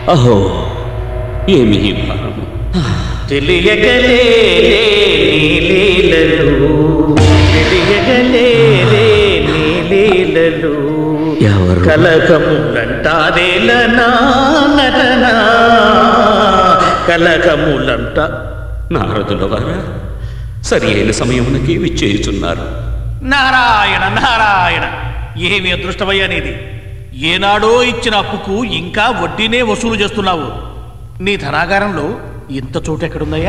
అహో ఏమి ఈ భారము తెలియగలే లీలలు తెలియగలే లీలలు ఎవరు కలకములంటారేల నటన కలకములంట నారదుల వారా సరి అయిన సమయమునకి విచ్చేయుచున్నారు నారాయణ నారాయణ ఏమి అదృష్టమయ్యా నీది ఏనాడో ఇచ్చిన అప్పుకు ఇంకా వడ్డీనే వసూలు చేస్తున్నావు నీ ధనాగారంలో ఇంత చోటు ఎక్కడుందయ్యా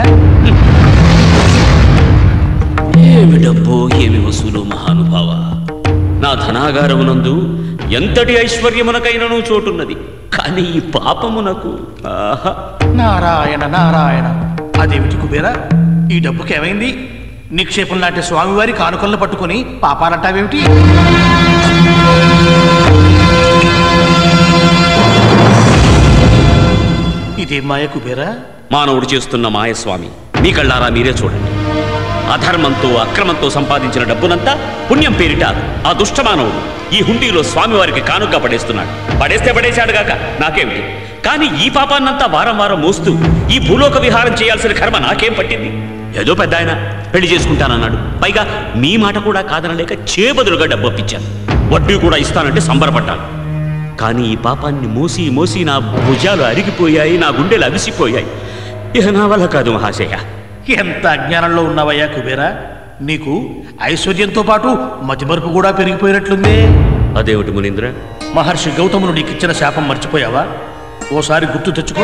ఏమి డబ్బు ఏమి వసూలు మహానుభావ నా ధనాగారమునందు ఎంతటి ఐశ్వర్యమునకైనను చోటున్నది కానీ ఈ పాపమునకు ఆహా నారాయణ నారాయణ అదేమిటి కుబేరా ఈ డబ్బుకి ఏమైంది నిక్షేపం లాంటి స్వామివారి కానుకలను పట్టుకొని పాపాలంటావేమిటి ఇదేం మాయ కుబేరా మానవుడు చేస్తున్న మాయస్వామి మీ కళ్ళారా మీరే చూడండి అధర్మంతో అక్రమంతో సంపాదించిన డబ్బునంతా పుణ్యం పేరిట ఆ దుష్ట మానవుడు ఈ హుండీలో స్వామివారికి కానుక పడేస్తున్నాడు పడేస్తే పడేశాడు గాక నాకేమిటి కానీ ఈ పాపాన్నంతా వారం వారం మోస్తూ ఈ భూలోక విహారం చేయాల్సిన కర్మ నాకేం పట్టింది ఏదో పెద్ద ఆయన పెళ్లి చేసుకుంటానన్నాడు పైగా మీ మాట కూడా కాదనలేక చేబదులుగా డబ్బు అప్పించాను వడ్డీ కూడా ఇస్తానంటే సంబరపడ్డాను కానీ ఈ పాపాన్ని మోసి మోసి నా భుజాలు అరిగిపోయాయి నా గుండెలు అవిసిపోయాయి ఇక నా వల్ల కాదు మహాశయ ఎంత అజ్ఞానంలో ఉన్నావయ్యా కుబేరా నీకు ఐశ్వర్యంతో పాటు మతిమరుపు కూడా పెరిగిపోయినట్లుందే అదేమిటి మునీంద్ర మహర్షి గౌతమును నీకిచ్చిన శాపం మర్చిపోయావా ఓసారి గుర్తు తెచ్చుకో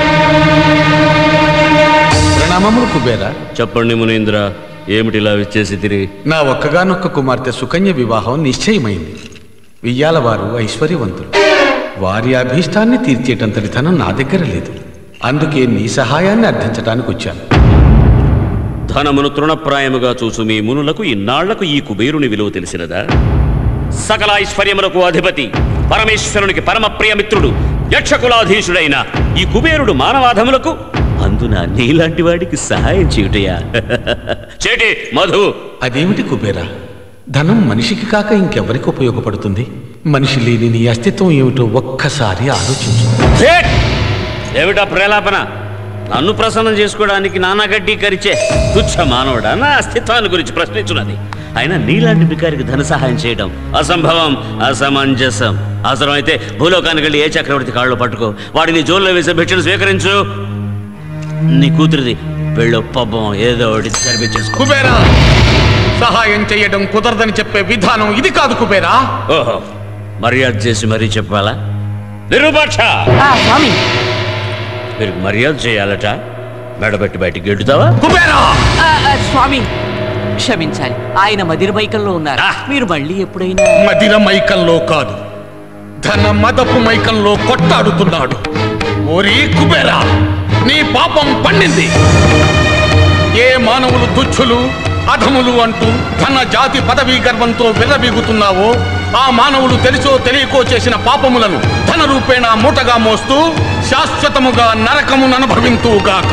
ప్రణామములు కుబేరా చెప్పండి మునీంద్ర ఏమిటిలా విచ్చేసి తిరిగి నా ఒక్కగానొక్క కుమార్తె సుకన్య వివాహం నిశ్చయమైంది వియ్యాల వారు ఐశ్వర్యవంతులు వారి అభీష్టాన్ని తీర్చేటంతటి ధనం నా దగ్గర లేదు అందుకే నీ సహాయాన్ని అర్థించడానికి వచ్చాను ధనమును తృణప్రాయముగా చూసు మీ మునులకు ఇన్నాళ్లకు ఈ కుబేరుని విలువ తెలిసినదా సకల ఐశ్వర్యములకు అధిపతి పరమేశ్వరునికి పరమ ప్రియమిత్రుడు యక్షకులాధీశుడైన ఈ కుబేరుడు మానవాధములకు అందున నీలాంటి వాడికి సహాయం చేయుటయా చేటి మధు అదేమిటి కుబేరా ధనం మనిషికి కాక ఇంకెవరికి ఉపయోగపడుతుంది మనిషి లేని నీ అస్తిత్వం ఏమిటో ఒక్కసారి ఆలోచించు ఛేట్! ఏమిటా ప్రేలాపన నన్ను ప్రసన్నం చేసుకోవడానికి నానా గడ్డి కరిచే తుచ్చ మానవుడా నా అస్తిత్వాన్ని గురించి ప్రశ్నించున్నది అయినా నీలాంటి బికారికి ధన సహాయం చేయడం అసంభవం అసమంజసం అవసరమైతే భూలోకానికి వెళ్ళి ఏ చక్రవర్తి కాళ్ళు పట్టుకో వాడిని జోల్లో వేసే భిక్షను స్వీకరించు నీ కూతురిది పెళ్ళో పబ్బం ఏదో ఒకటి జరిపించేసుకో కుబేరా సహాయం చేయడం కుదరదని చెప్పే విధానం ఇది కాదు కుబేరా ఓహో మర్యాద చేసి మరీ చెప్పాలా నిరూపక్ష ఆ, స్వామి మీరు మర్యాద చేయాలట మెడబెట్టి బయటికి గెడుతావా కుబేరా ఆ, ఆ, స్వామి క్షమించాలి ఆయన మదిర మైకంలో ఉన్నారు ఆ. మీరు మళ్ళీ ఎప్పుడైనా మదిర మైకంలో కాదు ధన మదపు మైకంలో కొట్టాడుతున్నాడు ఓరి కుబేరా నీ పాపం పండింది ఏ మానవులు తుచ్చులు అధములు అంటూ ధన జాతి పదవీ గర్వంతో విర్రబీగుతున్నావో ఆ మానవులు తెలుసో తెలియకో చేసిన పాపములను ధన రూపేణ మూటగా మోస్తూ శాశ్వతముగా నరకమును అనుభవింతుగాక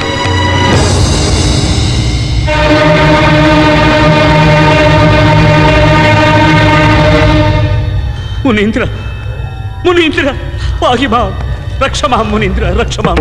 మునీంద్ర మునీంద్ర పాహిమా రక్షమా మునీంద్ర రక్షమా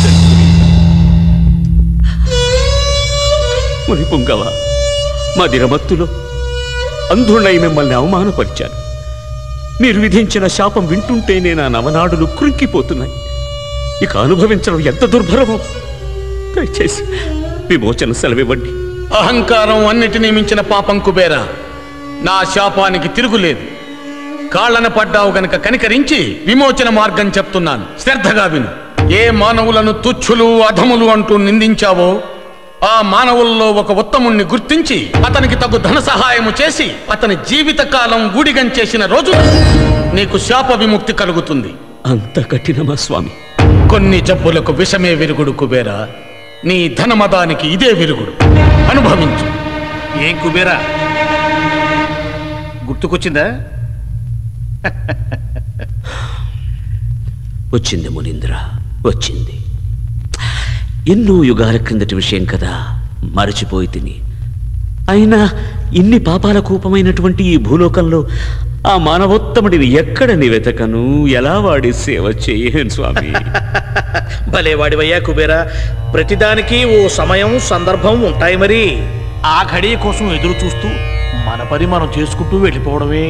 ముని పుంగవ మదిరమత్తులో అంధుణ్ణై మిమ్మల్ని అవమానపరిచాను మీరు విధించిన శాపం వింటుంటేనే నా నవనాడులు కృంకిపోతున్నాయి ఇక అనుభవించడం ఎంత దుర్భరమో దయచేసి విమోచన సెలవివ్వండి అహంకారం అన్నిటినీ మించిన పాపం కుబేరా నా శాపానికి తిరుగులేదు కాళ్ళన పడ్డావు గనక కనికరించి విమోచన మార్గం చెప్తున్నాను శ్రద్ధగా విను ఏ మానవులను తుచ్చులు అధములు అంటూ నిందించావో ఆ మానవుల్లో ఒక ఉత్తముణ్ణి గుర్తించి అతనికి తగు ధన సహాయము చేసి అతని జీవితకాలం ఊడిగం చేసిన రోజు నీకు శాప విముక్తి కలుగుతుంది అంత కఠినమా స్వామి కొన్ని జబ్బులకు విషమే విరుగుడు కుబేరా నీ ధనమదానికి ఇదే విరుగుడు అనుభవించు ఏం కుబేరా గుర్తుకొచ్చిందా వచ్చింది మునీంద్ర వచ్చింది ఎన్నో యుగాల క్రిందటి విషయం కదా మరచిపోయి తిని అయినా ఇన్ని పాపాల కూపమైనటువంటి ఈ భూలోకంలో ఆ మానవోత్తముడిని ఎక్కడ వెతకను ఎలా వాడి సేవ చేయను స్వామి భలేవాడివయ్యా కుబేరా ప్రతిదానికి ఓ సమయం సందర్భం ఉంటాయి మరి ఆ ఘడి కోసం ఎదురు చూస్తూ మన పని మనం చేసుకుంటూ వెళ్ళిపోవడమే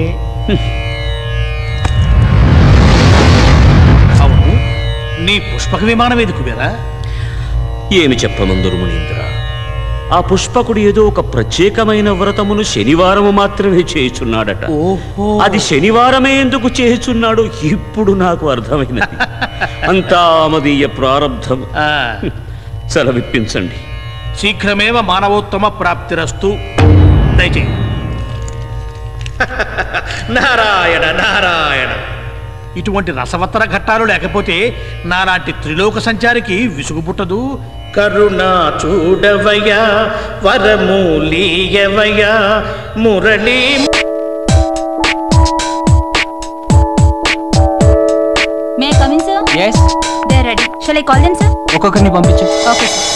అవును నీ పుష్పక విమానం ఏది కుబేరా ఏమి చెప్పమందురు మునీంద్ర ఆ పుష్పకుడు ఏదో ఒక ప్రత్యేకమైన వ్రతమును శనివారము మాత్రమే చేయుచున్నాడట ఓహో అది శనివారమే ఎందుకు చేయుచున్నాడు ఇప్పుడు నాకు అర్థమైనది అంతా మదీయ ప్రారంధం ఆ, సెలవిప్పించండి శీఘ్రమేవ మానవోత్తమ ప్రాప్తిరస్తు దయచేయి నారాయణ నారాయణ ఇటువంటి రసవత్తర ఘట్టాలు లేకపోతే నాలాంటి త్రిలోక సంచారికి విసుగు పుట్టదు కరుణ చూడవయ్యా వరమూలీయవయ్యా Murali may come in sir yes they ready shall I call them sir ఒక్కొక్కరిని పంపించు ఓకే సార్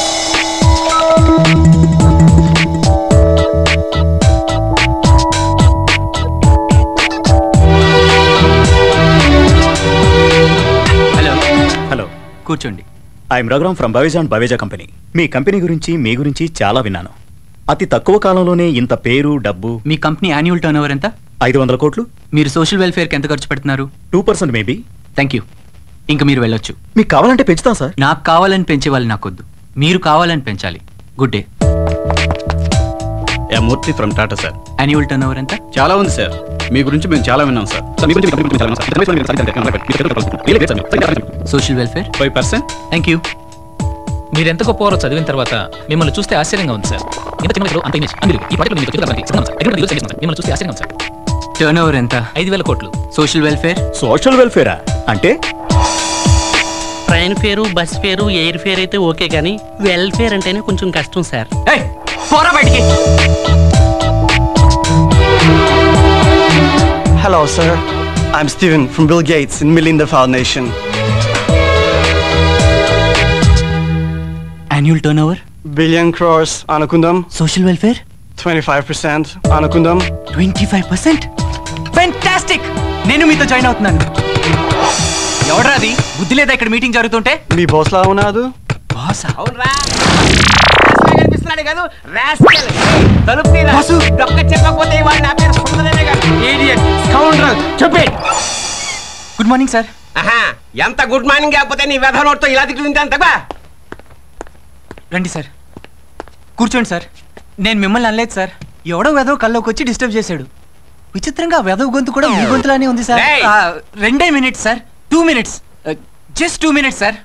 హలో హలో కూర్చోండి I'm Raghuram from Baweja and Baweja company మీ కంపెనీ గురించి మీ గురించి చాలా విన్నాను అతి తక్కువ కాలంలోనే ఇంత పేరు డబ్బు మీ కంపెనీ యాన్యువల్ టర్న్ ఓవర్ ఎంత ఐదు వందల కోట్లు మీరు సోషల్ వెల్ఫేర్కి ఎంత ఖర్చు పెడుతున్నారు two percent maybe thank you ఇంకా మీరు వెళ్ళొచ్చు మీకు కావాలంటే పెంచుతాం సార్ నాకు కావాలని పెంచే వాళ్ళు నాకొద్దు మీరు కావాలని పెంచాలి good day Murthy from Tata sir annual turnover ఎంత చాలా ఉంది సార్ మీ గురించి మేము చాలా విన్నాం సార్ సార్ మీ గురించి మీ కంపెనీ గురించి చాలా విన్నాం sir social welfare five percent thank you మీరెంత గొప్పవారో చదివిన తర్వాత మిమ్మల్ని చూస్తే ఆశ్చర్యంగా ఉంది సార్ ఇంత చిన్న వయసులో అంత ఇమేజ్ అందరూ ఈ పాటలో మీకు తెలుగు సిద్ధం సార్ ఎక్కడ రిలీజ్ చేస్తాం మిమ్మల్ని చూస్తే ఆశ్చర్యంగా ఉంది సార్ టర్న్ ఓవర్ ఎంత ఐదు వేల కోట్లు సోషల్ వెల్ఫేర్ సోషల్ వెల్ఫేరా అంటే train fare bus fare air fare అయితే ఓకే కానీ వెల్ఫేర్ అంటేనే కొంచెం కష్టం సార్ పోరా బయటికి Hello, sir. I'm Steven from Bill Gates in Melinda Foundation. Annual turnover Billion crores, Anakundam. Social welfare 25%, Anakundam. Twenty five percent fantastic నేను మీతో join అవుతున్నాను ఎవడ్రా అది బుద్ధి లేదా ఇక్కడ మీటింగ్ జరుగుతుంటే మీ boss లా ఉన్నాడు బాసా అవునరా కనిపిస్తున్నాడు కాదు రాస్కెల్ తలుపు తీరా బాసు. డొక్క చెప్పకపోతే వాడు నా పేరు సుందరనే కాదు ఇడియట్ స్కౌండ్రల్ చెప్పే గుడ్ మార్నింగ్ సార్ ఆహా ఎంత గుడ్ మార్నింగ్ కాకపోతే నీ వెధ నోట్తో ఇలా తిట్టు తింటాను తప్ప రండి సార్ కూర్చోండి సార్ నేను మిమ్మల్ని అనలేదు సార్ ఎవడో వెదవ కల్లోకి వచ్చి డిస్టర్బ్ చేశాడు విచిత్రంగా వెదవ గొంతు కూడా మీ గొంతులానే ఉంది సార్ Hey! ఆ, రెండే minutes sir two minutes just two minutes sir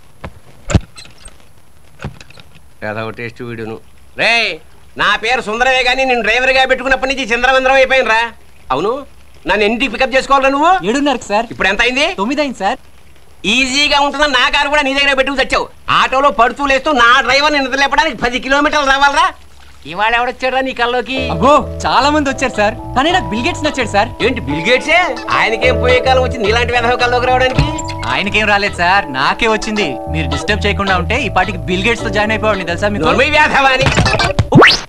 ఏదో టేస్ట్ వీడును రే నా పేరు సుందరమే కానీ నేను డ్రైవర్గా పెట్టుకున్నప్పటి నుంచి చంద్రవందరం అయిపోయినరా అవును నన్ను ఎన్నింటికి పికప్ చేసుకోవాలా నువ్వు ఏడున్నరకు సార్ ఇప్పుడు ఎంత అయింది తొమ్మిది అయింది సార్ ఈజీగా ఉంటుందని నా కారు కూడా నీ దగ్గర పెట్టుకు తెచ్చావు ఆటోలో పడుతూ లేస్తూ నా డ్రైవర్ నిద్ర లేపడానికి పది కిలోమీటర్లు రావాలరా ఇవాళ ఎవడొచ్చాడా నీ కల్లోకి అబ్బో చాలా మంది వచ్చారు సార్ కానీ నాకు బిల్గేట్స్ నచ్చాడు సార్ ఏంటి బిల్ గేట్సే ఆయనకేం పోయే కాలం వచ్చింది ఇలాంటి వెధవ కల్లోకి రావడానికి ఆయనకేం రాలేదు సార్ నాకే వచ్చింది మీరు డిస్టర్బ్ చేయకుండా ఉంటే ఈ పాటికి బిల్ గేట్స్ తో జాయిన్ అయిపోవాడిని తెలుసా మీకు నోర్మై వ్యాధవా అని